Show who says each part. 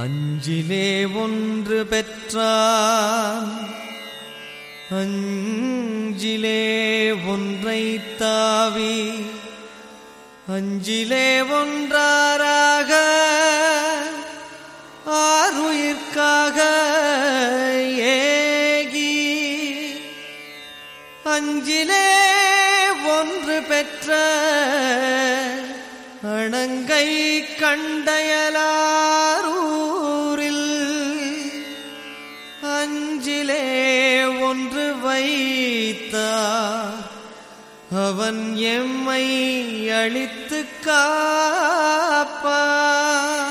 Speaker 1: அஞ்சிலே ஒன்று பெற்றான் அஞ்சிலே ஒன்றை தாவி அஞ்சிலே ஒன்றாராக ஆறுயிர்க்காக ஏகி அஞ்சிலே ஒன்று பெற்ற அணங்கை கண்டையலாரூரில் அஞ்சிலே ஒன்று வைத்தார் அவன் எம்மை அழித்து காப்பார்